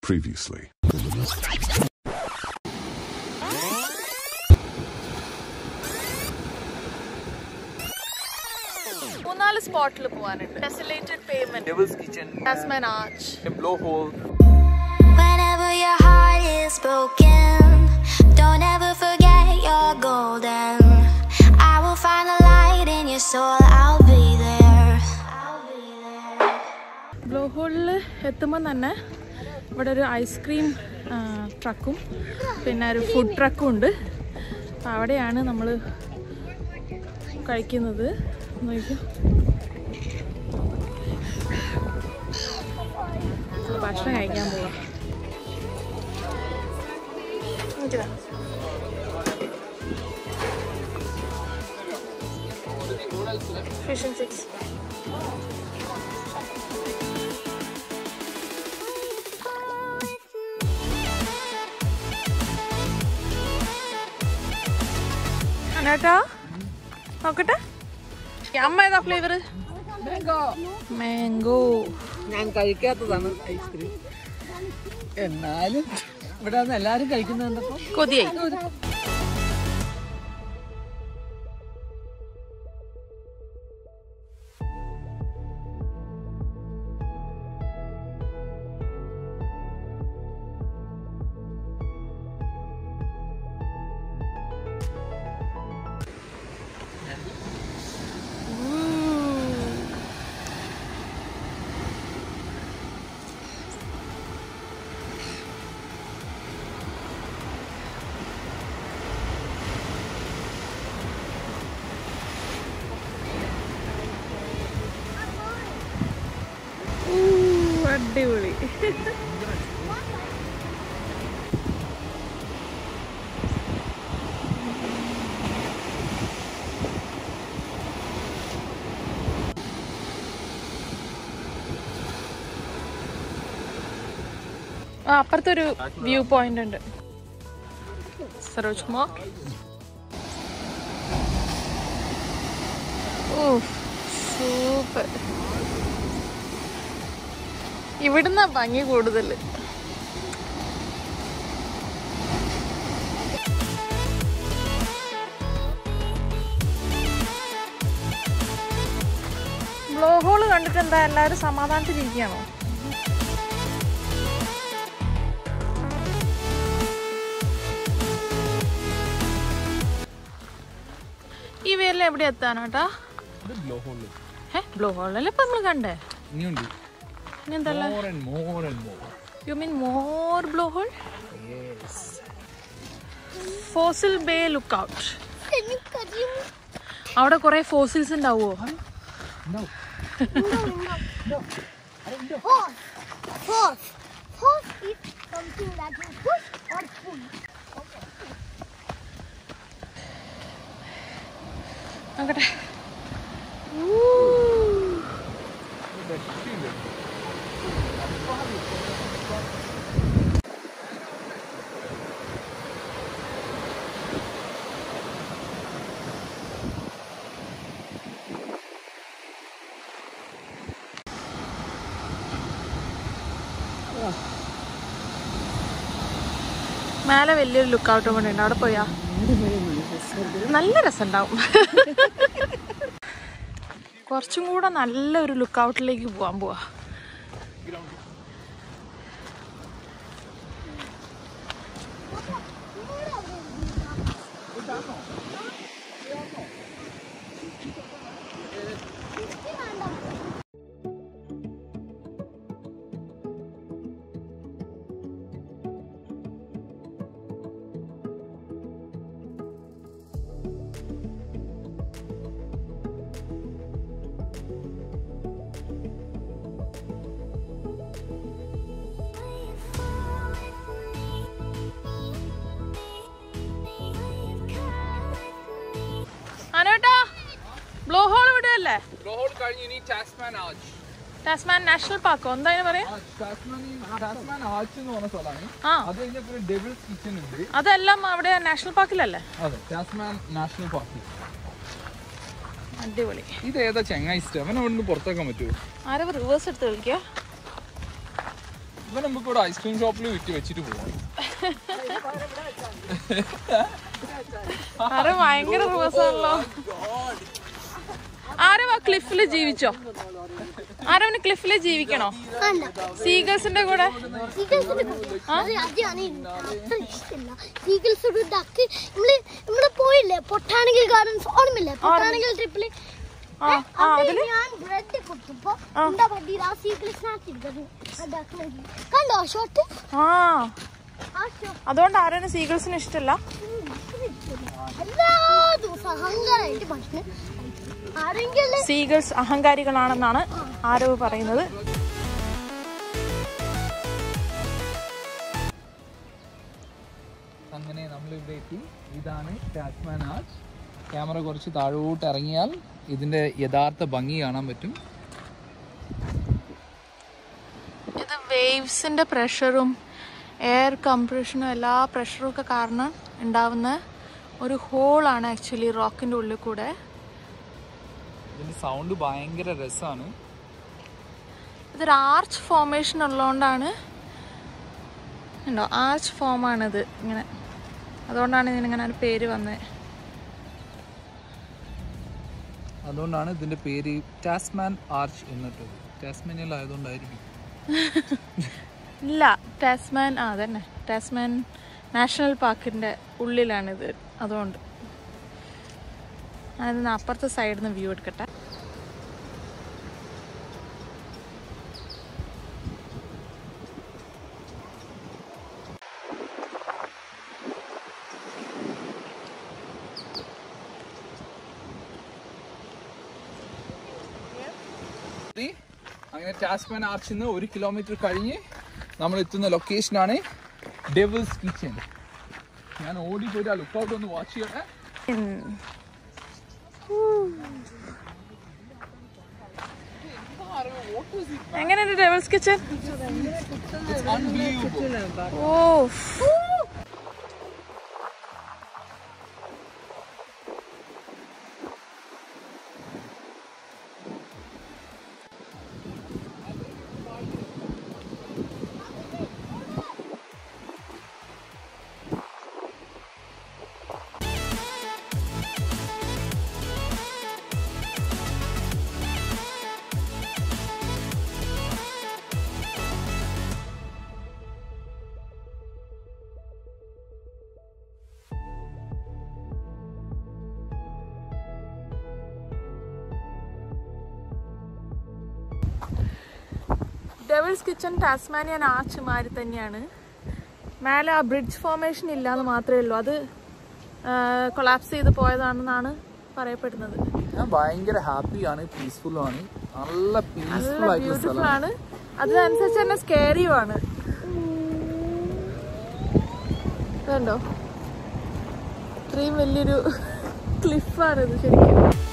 Previously. മൂന്നാല് സ്പോട്ടിൽ പോവാനുണ്ട് tessellated pavement Devil's Kitchen, Tasman arch a blowhole. Whenever your heart is broken, don't ever forget you're golden. I will find the light in your soul, I'll be there. I'll be there. ബ്ലോ ഹോളിൽ എത്തുമ്പോൾ തന്നെ ഇവിടെ ഒരു ice cream ട്രക്കും പിന്നെ ഒരു food ട്രക്കും ഉണ്ട് അപ്പം അവിടെയാണ് നമ്മൾ കഴിക്കുന്നത് നോക്കിക്കോ നമ്മള് ഭക്ഷണം കഴിക്കാൻ പോവാം നോക്കിയതാ ഫിഷ് ആൻഡ് ചിപ്സ് അനേട്ടാ നോക്കട്ടെ ഈ അമ്മ ഏതാ ഫ്ലേവർ മാംഗോ ഞാൻ കഴിക്കാത്തതാണ് ഐസ്ക്രീം എന്നാലും ഇവിടെ നിന്ന് എല്ലാരും കഴിക്കുന്ന കണ്ടപ്പോ കൊതിയായി അടിപൊളി ആ അപ്പുറത്തൊരു വ്യൂ പോയിന്റ് ഉണ്ട് സരോജ് കുമാർ ഓ സൂപ്പർ ഇവിടുന്ന ഭംഗി കൂടുതൽ ബ്ലോ ഹോള് കണ്ടിട്ട് എന്താ എല്ലാവരും സമാധാനത്തിലിരിക്കുകയാണോ ഈ വേരിൽ എവിടെ എത്താനോട്ടാ ഏ ബ്ലോ ഹോളല്ലേ ഇപ്പൊ നമ്മൾ കണ്ടേ ഇനിയുണ്ട് ഇനി എന്തല്ല more and more and more. You mean more blowhole Fossil Bay lookout അവിടെ കുറെ ഫോസിൽസ് ഉണ്ടാവുമോ Horse. Horse. Horse is something that you push or pull. നോക്കട്ടെ മേലെ വലിയൊരു ലുക്ക് ഔട്ടും കൂടെ ഉണ്ട് അവിടെ പോയാ നല്ല രസമുണ്ടാവും കുറച്ചും കൂടെ നല്ലൊരു ലുക്ക് ഔട്ടിലേക്ക് പോകാൻ പോവാ അനോട്ടാ ബ്ലോ ഹോൾ വിടുകയല്ലേ Blowhole കഴിഞ്ഞ് ഇനി Tasman Arch. ടാസ്മാൻ നാഷണൽ പാർക്കോ എന്താ അതിന് പറയാ ആ, Tasman ഈ- Tasman Arch എന്ന് പറഞ്ഞ സ്ഥലമാണ് ആ അത് കഴിഞ്ഞപ്പോ ഒരു ഡെവിൾസ് കിച്ചൺ ഉണ്ട് അതെല്ലാം അവിടെ നാഷണൽ പാർക്കിലല്ലേ അതെ ടാസ്മാൻ നാഷണൽ പാർക്ക് അടിപൊളി ഇത് ഏതാ ചെങ്ങായി സ്റ്റെവൻ അവിടെ നിന്ന് പുറത്തേക്കാൻ പറ്റുമോ ആരോ റിവേഴ്സ് എടുത്ത് കളിക്കുക ഇവൻ നമുക്ക് ഇവിടെ ഐസ്ക്രീം ഷോപ്പിൽ വിറ്റ് വെച്ചിട്ട് പോവാം ആരെ ഭയങ്കര ദിവസമാണല്ലോ ആരവാ ക്ലിഫില് ജീവിച്ചോ ആരവന് ക്ലിഫില് ജീവിക്കണോ വേണ്ട സീഗേഴ്സിന്റെ കൂടെ സീഗിൾസിന്റെ അത് അതാണ് അത്ര ഇഷ്ടമില്ല സീഗിൾസ് ഒരു ഡക്ക് നമ്മള് നമ്മള് പോയില്ലേ പൊട്ടാണിക്കൽ ഗാർഡൻസ് ഓർമ്മയില്ലേ പൊട്ടാണിക്കൽ ട്രിപ്പില് ആ ആ അതില് ഞാൻ ബ്രെഡ് കൊടുത്തപ്പോ എന്താ പറ്റിയത് ആ സീഗിൾസിനകത്തിരുന്നത് ആ ഡക്ക് കണ്ടോ ഷോട്ട് ആ ആ ഷോട്ട് അതുകൊണ്ട് ആരവന് സീഗേഴ്സിന് ഇഷ്ടല്ല എല്ലാ ദിവസവും അഹങ്കാരായിട്ട് ഭക്ഷണം ആരെങ്കിലും സീഗേഴ്സ് അഹങ്കാരികളാണെന്നാണ് ആരവ് പറയുന്നത് അങ്ങനെ നമ്മൾ ഇവിടെ എത്തി ഇതാണ് ടാസ്മാൻ ആർച്ച് ക്യാമറ കുറച്ച് താഴോട്ട് ഇറങ്ങിയാൽ ഇതിന്റെ യഥാർത്ഥ ഭംഗി കാണാൻ പറ്റും ഇത് വേവ്സിന്റെ പ്രഷറും എയർ കംപ്രഷനും എല്ലാ പ്രഷറും ഒക്കെ കാരണം ഉണ്ടാവുന്ന ഒരു ഹോളാണ് ആക്ച്വലി റോക്കിന്റെ ഉള്ളിൽ കൂടെ ഇതിന്റെ സൗണ്ട് ഭയങ്കര രസമാണ് ഇതൊരു ആർച്ച് ഫോർമേഷൻ ഉള്ളതുകൊണ്ടാണ് ഉണ്ടോ ആർച്ച് ഫോമാണിത് ഇങ്ങനെ അതുകൊണ്ടാണ് ഇതിനിങ്ങനെ ഒരു പേര് വന്നത് അതുകൊണ്ടാണ് ഇതിന്റെ പേര് ടാസ്മാൻ ആർച്ച് എന്നിട്ടത് ടാസ്മാനിയൽ ആയതുകൊണ്ടായിരിക്കും ഇല്ല ടാസ്മാൻ ആ അതന്നെ ടാസ്മാൻ നാഷണൽ പാർക്കിന്റെ ഉള്ളിലാണിത് അതുകൊണ്ട് ഞാനിന്ന് അപ്പുറത്തെ സൈഡിൽ നിന്ന് വ്യൂ എടുക്കട്ടെ അങ്ങനെ ടാസ്മാൻ ആർച്ചിൽ നിന്ന് ഒരു കിലോമീറ്റർ കഴിഞ്ഞ് നമ്മൾ എത്തുന്ന ലൊക്കേഷനാണ് ഡെവിൾസ് കിച്ചൻ ഞാൻ ഓടി പോയിട്ട് ആ ലുക്കൗട്ട് ഒന്ന് വാച്ച് ചെയ്യട്ടെ എങ്ങനെയുണ്ട് ഡെവൽസ് കിച്ചൻ അൺബിലീവബിൾ ഓ ഡെവിൾസ് കിച്ചൺ ടാസ്മാനിയൻ ആർച്ച് മാതിരി തന്നെയാണ് മേലെ ആ ബ്രിഡ്ജ് ഫോർമേഷൻ ഇല്ലാന്ന് മാത്രമേ ഉള്ളൂ അത് കൊളാപ്സ് ചെയ്ത് പോയതാണെന്നാണ് പറയപ്പെടുന്നത് ഞാൻ ഭയങ്കര ഹാപ്പിയാണ് പീസ്ഫുൾ ആണ് നല്ല പീസ്ഫുൾ നല്ല ആയിട്ടുള്ള ബ്യൂട്ടിഫുൾ സ്ഥലമാണ് ആണ് അതിനനുസരിച്ച് തന്നെ സ്കേറിയും ആണ് കണ്ടോ ഇത്രയും വലിയൊരു ക്ലിഫാണ് ഇത് ശരിക്കും